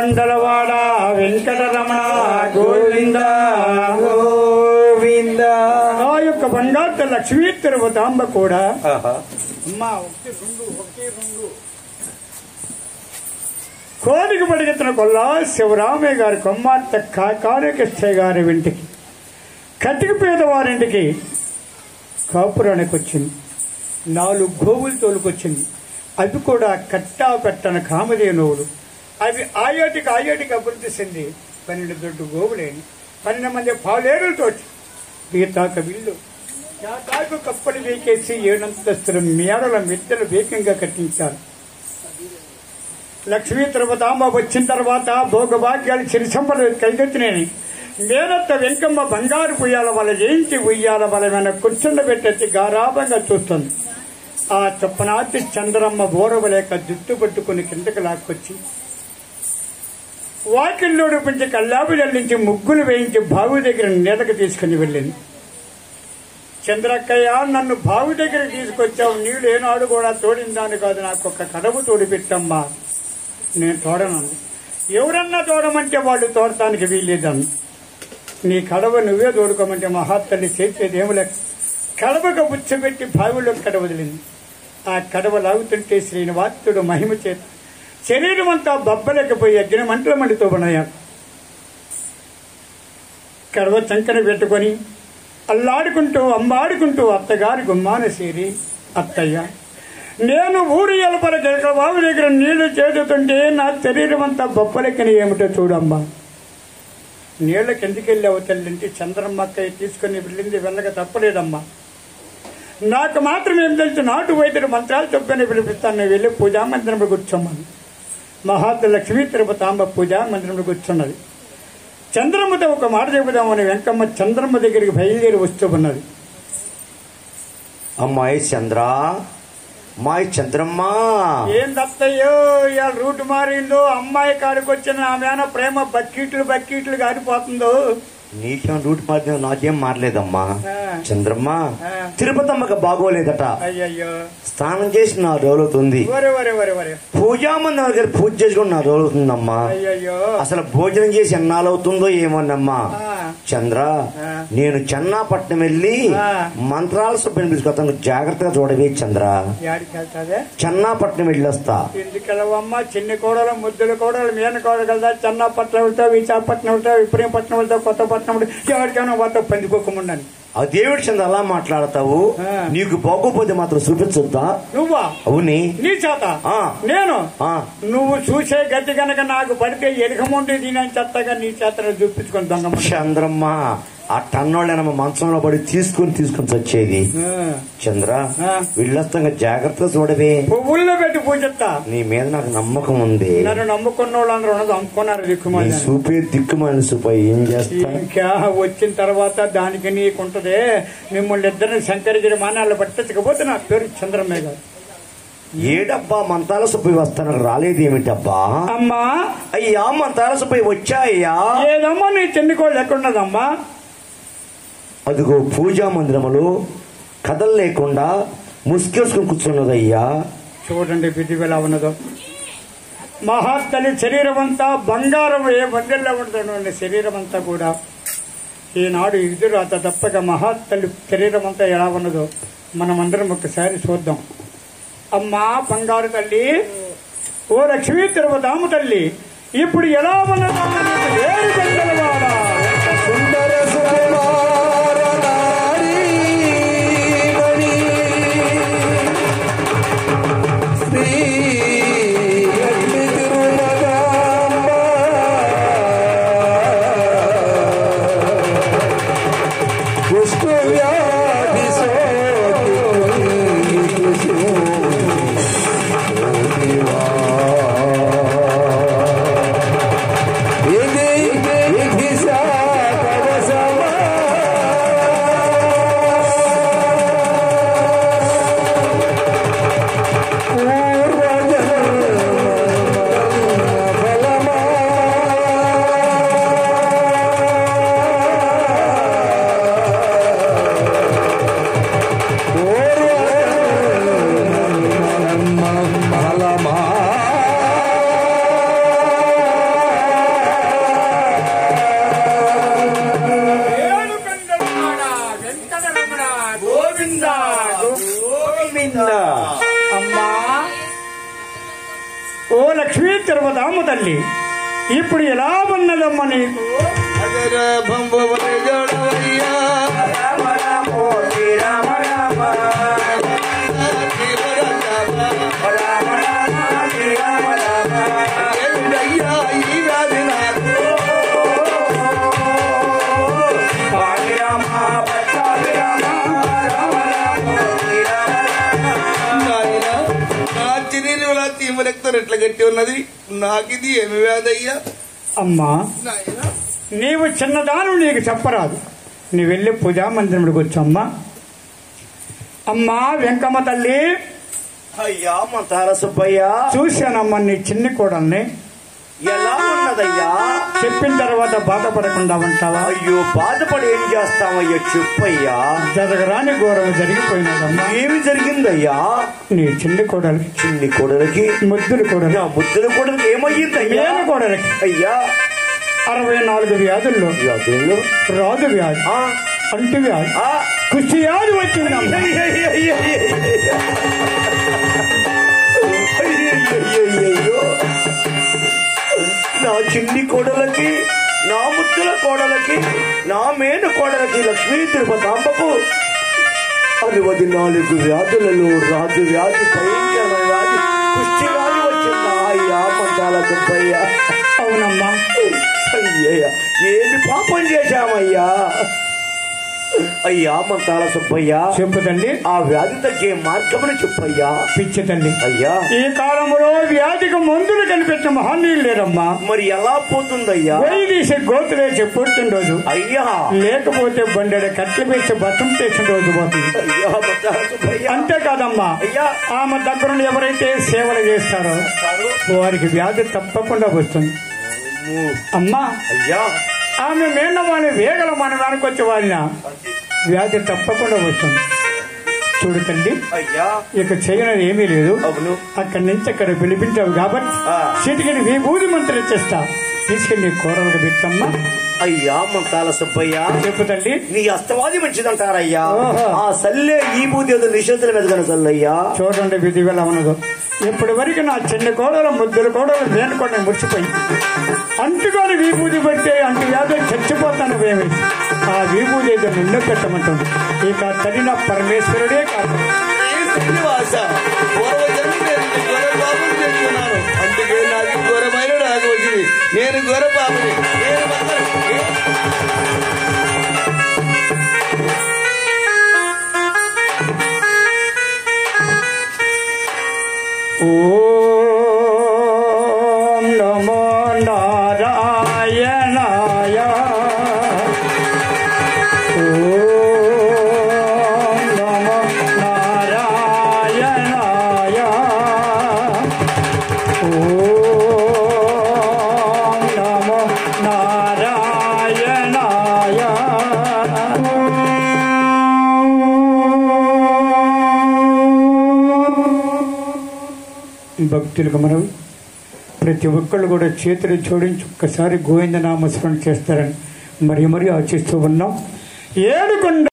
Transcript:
కొండలవాడ వెంకటరమణ గోవింద గోవింద ఆ యొక్క బంగారు లక్ష్మీ తిరుపతాంబ కూడా ఆహా. అమ్మా ఒకటి రెండు ఒకటి రెండు కోడికి పడిగెత్తిన కొల్ల శివరామయ్య గారి కొమ్మార్తె కాళకృష్ణ గారి ఇంటికి కటిక పేదవారింటికి కాపురానికి వచ్చింది నాలుగు గోవులు తోలుకొచ్చింది అవి కూడా కట్టా పెట్టన కామధేనువులు అవి ఆయోటికి ఆయోటికి అభివృద్ధి చెంది పన్నెండు దొడ్డు గోవులేని పన్నెండు మంది పాలేరులతో గీతాక విల్లు తాకు కప్పలు వేకేసి ఏడంతస్తుల మేడల మిద్దెలు వేగంగా కట్టించారు లక్ష్మీ తిరుపతాంబ వచ్చిన తర్వాత భోగభాగ్యాలు చిరిసంపలు కైగెత్తినేని మేనత్త వెంకమ్మ బంగారు పుయ్యాల వల్ల జయించి ఉయ్యాల బలమైన కూర్చుండబెట్టెత్తి గారాభంగా చూస్తుంది ఆ చొప్పనాటి చంద్రమ్మ బోరవలేక జుట్టు పట్టుకుని కిందకి లాక్కొచ్చి వాకిల్లోడు పెంచి కల్లాపు జల్లించి ముగ్గులు వేయించి బావి దగ్గర నీడకు తీసుకుని వెళ్ళింది చంద్రక్కయ్య నన్ను బావి దగ్గరికి తీసుకొచ్చావు నీళ్ళు ఏనాడు కూడా తోడిందాని కాదు నాకు ఒక కడవు తోడి పెట్టమ్మా నేను తోడనంది ఎవరన్నా తోడమంటే వాళ్ళు తోడటానికి వీల్లేదండి నీ కడవ నువ్వే తోడుకోమంటే మహాత్తల్లి చేసేది ఏమి లేక కడవగా బుచ్చబెట్టి బావిలో కడవ వదిలింది ఆ కడవ లాగుతుంటే శ్రీనివాసుడు మహిమ చేత శరీరం అంతా బబ్బలేకపోయి అగ్ని మంటల మండితో ఉన్నాయాడు కడవ చంకన పెట్టుకొని అల్లాడుకుంటూ అమ్మాడుకుంటూ అత్తగారి గుమ్మాన చేరి అత్తయ్య నేను ఊరి ఎలపల గిరక బావి దగ్గర నీళ్లు చేదుతుంటే నా శరీరం అంతా బొప్పలెక్కని ఏమిటో చూడమ్మా నీళ్ళ కిందికెళ్ళావు తల్లింటి చంద్రమ్మక్కయ్య తీసుకుని వెళ్ళింది వెళ్ళక తప్పలేదమ్మా నాకు మాత్రం ఏం తెలుసు నాటు వైద్యుడు మంత్రాలు చొప్పుకొని పిలిపిస్తాను నేను వెళ్ళి పూజా మందిరంలో కూర్చోమని మహాత్మ లక్ష్మీ తిరుపతాంబ పూజా మందిరంలో కూర్చున్నది చంద్రమ్మతో ఒక మాట చెబుదామని వెంకమ్మ చంద్రమ్మ దగ్గరికి బయలుదేరి వస్తూ ఉన్నది అమ్మాయి చంద్ర అమ్మాయి చంద్రమ్మ ఏం దత్తయ్యో ఇవాళ రూట్ మారిందో అమ్మాయి కాడికి వచ్చిన ఆమె ప్రేమ బక్కీట్లు బక్కీట్లు కారిపోతుందో నీకేం రూట్ మారిన నాకేం మారలేదమ్మా ఆ. చంద్రమ్మ ఆ. తిరుపతమ్మకి బాగోలేదట అయ్యయ్యో స్నానం చేసి నా రోజుతుంది వరే వరే వరే వరే పూజా మంది దగ్గర పూజ చేసుకుని నా రోజుతుందమ్మా అయ్యయ్యో అసలు భోజనం చేసి ఎన్నాళ్ళవుతుందో ఏమోనమ్మా ఆ. చంద్ర ఆ. నేను చెన్నాపట్నం వెళ్ళి ఆ. మంత్రాల సుబ్బని పిలుచుకొస్తాను జాగ్రత్తగా చూడవే చంద్ర యాడికి వెళ్తాదే చెన్నాపట్నం వెళ్ళొస్తా ఎందుకెళ్ళవమ్మా చిన్ని కోడలు ముద్దుల కోడలు మేన కోడలు కదా చెన్నపట్నం వెళ్తావు విశాఖపట్నం వెళ్తావు విప్రయపట్నం వెళ్తావు కొత్తపట్నం వెళ్తావు ఎవరికైనా పోతావు పందిపోకముండని అదేవిడి చంద్ర అలా మాట్లాడతావు ఆ. నీకు బాగోపోతే మాత్రం చూపించొద్దా నువ్వా అవునే నీ చేత ఆ. నేను ఆ. నువ్వు చూసే గతి గనక నాకు పడితే ఎలుకముండి దీని చెత్తగా నీ చేతను చూపించుకొని దొంగ చంద్రమ్మ ఆ టన్నోళ్ళేనమ్మ మంచంలో పడి తీసుకుని తీసుకుని వచ్చేది చంద్ర ఆ. వీళ్ళొస్తాగా జాగ్రత్తగా చూడవే పువ్వుల్లో పెట్టి పూజిస్తా నీ మీద నాకు నమ్మకం ఉంది నన్ను నమ్ముకున్న వాళ్ళందరూ ఉన్నది అమ్ముకున్నారు నీ దిక్కుమాలి చూపే దిక్కుమాలి సూప ఏం చేస్తా ఇంకా వచ్చిన తర్వాత దానికి నీకుంటదే మిమ్మల్ని ఇద్దరిని శంకరగిరి మానాలు పట్టించకపోతే నా పేరు చంద్రమే గారు ఏడబ్బా మంతాల సుబ్బయ్య వస్తాను రాలేదేమిటబ్బా అమ్మా అయ్యా మంతాల సుబ్బయ్య వచ్చాయ్యా ఏదమ్మా నీ చెన్నికోళ్ళు ఎక్కడున్నదమ్మా అదిగో పూజా మందిరములో కథలు లేకుండా ముసుకేసుకుని కూర్చున్నదయ్యా చూడండి విధి ఎలా ఉన్నదో మహాత్తలి శరీరం అంతా బంగారం ఏ బండల్లో ఉంటుందండి శరీరం అంతా కూడా ఈనాడు ఎదురాత తప్పక మహాత్తలి శరీరం అంతా ఎలా ఉన్నదో మనమందరం ఒకసారి చూద్దాం అమ్మా బంగారు తల్లి ఓ లక్ష్మీ తిరుపతామ తల్లి ఇప్పుడు ఎలా ఉన్నదో నీకు వేరు గంటలవాడా? సుందర సుకుమార నారీమణి శ్రీ లక్ష్మీ తిరుమలాంబ పుష్ప వ్యాధి ఇది ఇది సాగర సమా ఫలమా గోవింద గోవింద అమ్మా ఓ లక్ష్మీ తిరుపతమ్మ తల్లి ఇప్పుడు ఎలా ఉన్నదమ్మ నీకు అదర బంబవర జడవయ్యా ఏమిటయ్యా ఈ వ్యాధి నాకు నాయనా, నా చిరీలు తీమ రక్తం ఎట్లా గట్టి ఉన్నది నాకిది ఏమి వ్యాధయ్యా అమ్మా నాయనా నీవు చిన్నదాను నీకు చెప్పరాదు నీ వెళ్ళి పూజా మందిరంలోకి వచ్చమ్మా అమ్మా వెంకమ్మ తల్లి అయ్యా మంతార సుబ్బయ్య చూశానమ్మా నీ చిన్ని కోడల్ని ఎలా ఉన్నదయ్యా చెప్పిన తర్వాత బాధపడకుండా ఉంటావా అయ్యో బాధపడి ఏం చేస్తామయ్యా చెప్పయ్యా జరగరాని ఘోరం జరిగిపోయినదమ్మా ఏమి జరిగిందయ్యా నీ చిన్ని కోడలికి చిన్ని కొడలకి ముద్దులు కోడలు నా ముద్దుల కొడలకి ఏమయ్యిందయ్యా మేలు కోడలికి అయ్యా అరవై నాలుగు వ్యాధుల్లో వ్యాధుల్లో రాజు వ్యాధి ఆ, అంటు వ్యాధి ఆ, కుష్టి వ్యాధి వచ్చిందమ్మా అయ్యయ్యయ్యయ్యయ్యో. నా చిన్ని కోడలకి నా ముద్దుల కోడలకి నా మేను కోడలకి లక్ష్మీ తిరుపతాంబకు అరవది నాలుగు వ్యాధులలో రాజు వ్యాధి భయంకరమైన వ్యాధి కుష్టి వ్యాధి వచ్చిందా అయ్యా మందాల సుబ్బయ్య అవునమ్మా అయ్యయ్య ఏమి పాపం చేశామయ్యా అయ్యా మంతాల సుబ్బయ్య చెప్పు తల్లి ఆ వ్యాధి తగ్గే మార్గమును చెప్పయ్యా పిచ్చి తల్లి అయ్యా ఈ కాలంలో వ్యాధికి మందులు కనిపెట్టిన మహనీయులు లేరమ్మా మరి ఎలా పోతుందయ్యా పోయి తీసి గోతులేసి పుట్టినరోజు అయ్యా లేకపోతే బండెడ కట్లు వేసి బతం చేసిన రోజు పోతుంది అయ్యా మంతాల సుబ్బయ్య అంతేకాదమ్మా అయ్యా ఆమె దగ్గర ఎవరైతే సేవలు చేస్తారో వారికి వ్యాధి తప్పకుండా వస్తుంది అమ్మా అయ్యా ఆమె మేన్న వాని వేగల మన వెనకొచ్చి వాళ్ళ వ్యాధి తప్పకుండా వస్తుంది చూడు తల్లి అయ్యా ఇక చేయనది ఏమీ లేదు అవును అక్కడి నుంచి అక్కడ పిలిపించావు కాబట్టి ఆ. సిటికిని విభూతి మంత్రం ఇచ్చేస్తా తీసుకెళ్ళి కూరలకు పెట్టమ్మా అయ్యా మంతాల సుబ్బయ్య చెప్పు తల్లి నీ అస్తవాది మంచిదంటారయ్యా ఓహో. ఆ సల్లే ఈ బూది ఏదో నిషేధుల మీద కను సల్లయ్యా చూడండి విధి ఎలా ఉన్నదో ఇప్పటి వరకు నా చిన్న కోడలు ముద్దుల కోడలు వేనుకొని ముడిచిపోయి అంటుకొని విభూతి పెడితే అంటు వ్యాధి చచ్చిపోతాను ఏమి ఆ విభూతి ఏదో నిండు పెట్టమంటుంది ఇక తల్లిన పరమేశ్వరుడే కాదు ఈ శ్రీనివాస పూర్వజన్మ నేను నీ ఘోర పాపం చేస్తున్నాను అందుకే నాకు ఘోరమైన నాకు వచ్చింది నేను ఘోర పాపని నేను మాత్రం- ఓం నమో నారాయణాయ ఓం నమో నారాయణాయ ఓం నమో నారాయణాయ భక్తులకు మనం ప్రతి ఒక్కళ్ళు కూడా చేతులు జోడించి ఒక్కసారి గోవింద నామస్మరణ చేస్తారని మరి మరి ఆచిస్తూ ఉన్నాం ఏడుకొండ